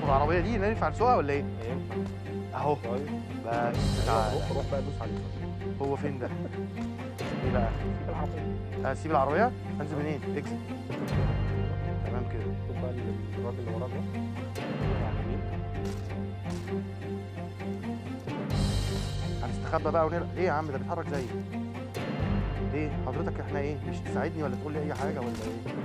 ناخد العربيه دي ننفع نسوقها ولا ايه ينفع اهو طيب بس تعالى روح روح بقى دوس عليه هو فين ده ايه بقى سيب العربية اسيب العربيه انزل منين اكسب تمام كده شوف بقى الراجل اللي وراك ده على اليمين هنستخبى بقى ونلعب ايه يا عم ده بيتحرك زيي ايه حضرتك احنا ايه مش تساعدني ولا تقول لي اي حاجه ولا ايه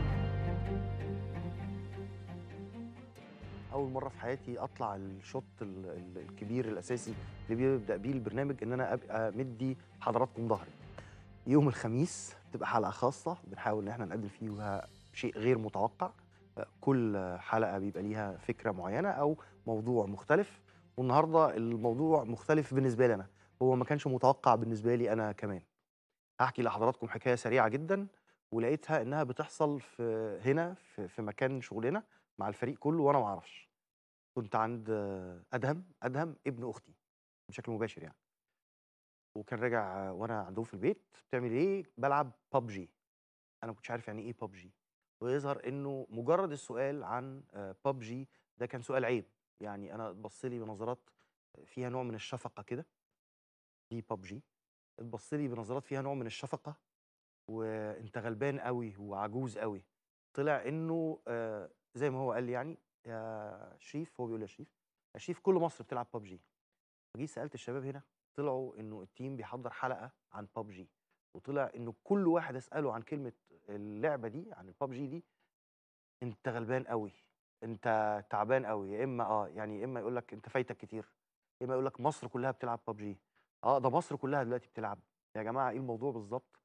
اول مره في حياتي اطلع الشوط ال- ال- الكبير الاساسي اللي بيبدا بيه البرنامج ان انا ابقى مدي حضراتكم ظهري يوم الخميس بتبقى حلقه خاصه بنحاول ان احنا نقدم فيها شيء غير متوقع كل حلقه بيبقى ليها فكره معينه او موضوع مختلف والنهارده الموضوع مختلف بالنسبه لي انا هو ما كانش متوقع بالنسبه لي انا كمان هحكي لحضراتكم حكايه سريعه جدا ولقيتها انها بتحصل في هنا في, في مكان شغلنا مع الفريق كله وانا ما اعرفش كنت عند آه، ادهم ادهم ابن اختي بشكل مباشر يعني وكان راجع آه، وانا عندهم في البيت بتعمل ايه بلعب ببجي انا ما كنتش عارف يعني ايه ببجي ويظهر انه مجرد السؤال عن ببجي ده كان سؤال عيب يعني انا اتبص لي بنظرات فيها نوع من الشفقه كده دي ببجي اتبص لي بنظرات فيها نوع من الشفقه وانت غلبان قوي وعجوز قوي طلع انه آه، زي ما هو قال لي يعني يا شريف هو بيقول يا شريف يا شريف كل مصر بتلعب ببجي فجيت سالت الشباب هنا طلعوا انه التيم بيحضر حلقه عن ببجي وطلع انه كل واحد اساله عن كلمه اللعبه دي عن الببجي دي انت غلبان قوي انت تعبان قوي يا اما اه يعني يا اما يقول لك انت فايتك كتير يا اما يقول لك مصر كلها بتلعب ببجي اه ده مصر كلها دلوقتي بتلعب يا جماعه ايه الموضوع بالظبط